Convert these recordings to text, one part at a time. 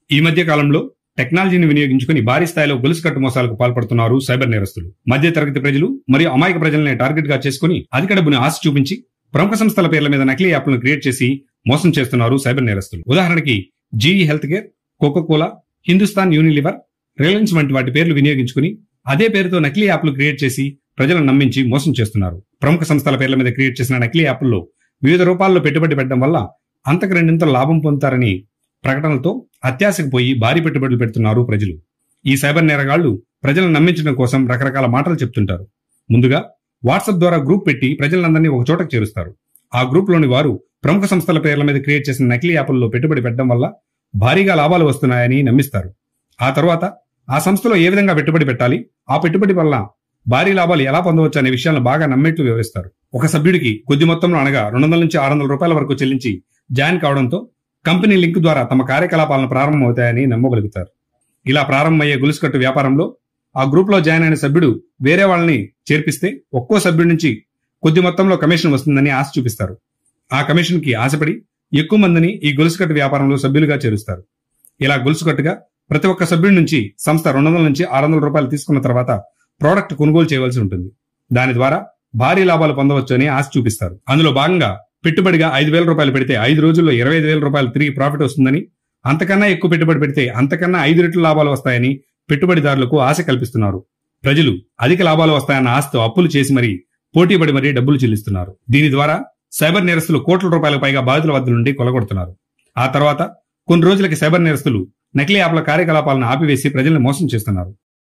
ఈ మధ్య కాలంలో టెక్నాలజీని వినియోగించుకుని భారీ స్థాయిలో గొలుసు కట్టు మోసాలకు పాల్పడుతున్నారు సైబర్ నేరస్తులు మధ్య తరగతి ప్రజలు మరియు అమాయక ప్రజల్ని టార్గెట్ గా చేసుకుని అధిక డబ్బును ఆశ చూపించి ప్రముఖ సంస్థల పేర్ల మీద నకిలీ యాప్లను క్రియేట్ చేసి మోసం చేస్తున్నారు సైబర్ నేరస్తులు ఉదాహరణకి GE health care Coca Cola Hindustan Unilever Reliance వంటి వాటి పేర్లు వినియోగించుకుని అదే పేరుతో నకిలీ యాప్లు క్రియేట్ చేసి ప్రజలను నమ్మించి మోసం చేస్తున్నారు ప్రముఖ సంస్థల పేర్ల మీద క్రియేట్ చేసిన నకిలీ యాప్ల్లో వివిధ రూపాల్లో పెట్టుబడి పెట్టడం వల్ల అంతకు రెండింతలు లాభం పొందుతారని ప్రకటనలతో అత్యాశకు పోయి భారీ పెట్టుబడులు పెడుతున్నారు ప్రజలు ఈ సైబర్ నేరగాళ్లు ప్రజలను నమ్మించడం కోసం రకరకాల మాటలు చెప్తుంటారు ముందుగా వాట్సాప్ ద్వారా గ్రూప్ పెట్టి ప్రజలందరినీ ఒక చోటకు చేరుస్తారు ఆ గ్రూప్ లోని వారు ప్రముఖ సంస్థల పేర్ల మీద క్రియేట్ చేసిన నకిలీ యాప్ల్లో పెట్టుబడి పెట్టడం వల్ల భారీగా లాభాలు వస్తున్నాయని నమ్మిస్తారు ఆ తర్వాత ఆ సంస్థలో ఏ విధంగా పెట్టుబడి పెట్టాలి ఆ పెట్టుబడి వల్ల భారీ లాభాలు ఎలా పొందవచ్చు అనే విషయాలను బాగా నమ్మేట్లు వివరిస్తారు ఒక సభ్యుడికి కొద్ది మొత్తంలో అనగా రెండు వందల నుంచి ఆరు వందల రూపాయల వరకు చెల్లించి జాయిన్ కావడంతో కంపెనీ లింక్ ద్వారా తమ కార్యకలాపాలను ప్రారంభమవుతాయని నమ్మగలుగుతారు ఇలా ప్రారంభమయ్యే గొలుసుకట్టు వ్యాపారంలో ఆ గ్రూప్ లో జాయిన్ అయిన సభ్యుడు వేరే వాళ్ళని చేర్పిస్తే ఒక్కో సభ్యుడి నుంచి కొద్ది మొత్తంలో కమిషన్ వస్తుందని ఆశ చూపిస్తారు ఆ కమిషన్ కి ఆశపడి ఎక్కువ మందిని ఈ గొలుసుకట్టు వ్యాపారంలో సభ్యులుగా చేరుస్తారు ఇలా గొలుసుకట్టుగా ప్రతి ఒక్క సభ్యుడి నుంచి సంస్థ రెండు వందల నుంచి ఆరు వందల రూపాయలు తీసుకున్న తర్వాత ప్రోడక్ట్ కొనుగోలు చేయవలసి ఉంటుంది దాని ద్వారా భారీ లాభాలు పొందవచ్చు అని ఆశ చూపిస్తారు అందులో భాగంగా పెట్టుబడిగా ఐదు వేల రూపాయలు పెడితే ఐదు రోజుల్లో ఇరవై ఐదు వేల రూపాయలు తిరిగి ప్రాఫిట్ వస్తుందని అంతకన్నా ఎక్కువ పెట్టుబడి పెడితే అంతకన్నా ఐదు రెట్లు లాభాలు వస్తాయని పెట్టుబడిదారులకు ఆశ కల్పిస్తున్నారు ప్రజలు అధిక లాభాలు వస్తాయన్న ఆశతో అప్పులు చేసి మరీ పోటీపడి మరీ డబ్బులు చెల్లిస్తున్నారు దీని ద్వారా సైబర్ నేరస్తులు కోట్ల రూపాయలకు పైగా బాధితుల వద్ద నుండి కొలగొడుతున్నారు ఆ తర్వాత కొన్ని రోజులకి సైబర్ నేరస్తులు నకిలీ యాప్ల కార్యకలాపాలను ఆపివేసి ప్రజల్ని మోసం చేస్తున్నారు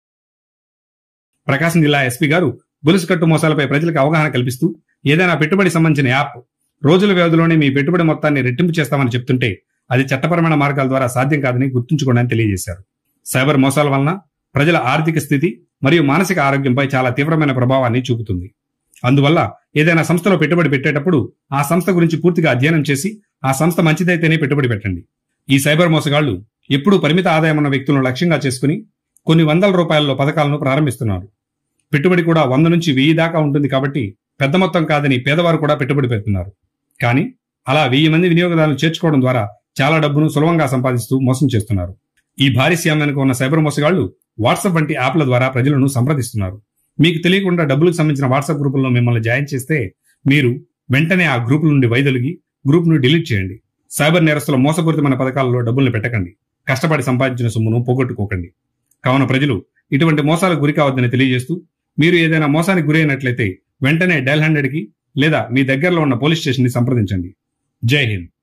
ప్రకాశం జిల్లా ఎస్పీ గారు గొలుసు కట్టు మోసాలపై ప్రజలకు అవగాహన కల్పిస్తూ ఏదైనా పెట్టుబడి సంబంధించిన యాప్ రోజుల వ్యవధిలోనే మీ పెట్టుబడి మొత్తాన్ని రెట్టింపు చేస్తామని చెప్తుంటే అది చట్టపరమైన మార్గాల ద్వారా సాధ్యం కాదని గుర్తుంచుకోండి అని తెలియజేశారు సైబర్ మోసాల వలన ప్రజల ఆర్థిక స్థితి మరియు మానసిక ఆరోగ్యంపై చాలా తీవ్రమైన ప్రభావాన్ని చూపుతుంది అందువల్ల ఏదైనా సంస్థలో పెట్టుబడి పెట్టేటప్పుడు ఆ సంస్థ గురించి పూర్తిగా అధ్యయనం చేసి ఆ సంస్థ మంచిదైతేనే పెట్టుబడి పెట్టండి ఈ సైబర్ మోసగాళ్లు ఎప్పుడూ పరిమిత ఆదాయం ఉన్న వ్యక్తులను లక్ష్యంగా చేసుకుని కొన్ని వందల రూపాయల్లో పథకాలను ప్రారంభిస్తున్నారు పెట్టుబడి కూడా వంద నుంచి వెయ్యి దాకా ఉంటుంది కాబట్టి పెద్ద మొత్తం కాదని పేదవారు కూడా పెట్టుబడి పెడుతున్నారు కానీ అలా వెయ్యి మంది వినియోగదారులు చేర్చుకోవడం ద్వారా చాలా డబ్బును సులభంగా సంపాదిస్తూ మోసం చేస్తున్నారు ఈ భారీ సీఎం వెనుక ఉన్న సైబర్ మోసగాళ్లు వాట్సాప్ వంటి యాప్ల ద్వారా ప్రజలను సంప్రదిస్తున్నారు మీకు తెలియకుండా డబ్బులకు సంబంధించిన వాట్సాప్ గ్రూపుల్లో మిమ్మల్ని జాయిన్ చేస్తే మీరు వెంటనే ఆ గ్రూపుల నుండి వైదొలిగి గ్రూప్ ను డిలీట్ చేయండి సైబర్ నేరస్తుల మోసపూరితమైన పథకాలలో డబ్బుల్ని పెట్టకండి కష్టపడి సంపాదించిన సొమ్మును పోగొట్టుకోకండి కావున ప్రజలు ఇటువంటి మోసాలకు గురి కావద్దని తెలియజేస్తూ మీరు ఏదైనా మోసానికి గురైనట్లయితే వెంటనే డైల్ హండ్రెడ్ కి లేదా మీ దగ్గరలో ఉన్న పోలీస్ స్టేషన్ ని సంప్రదించండి జై హింద్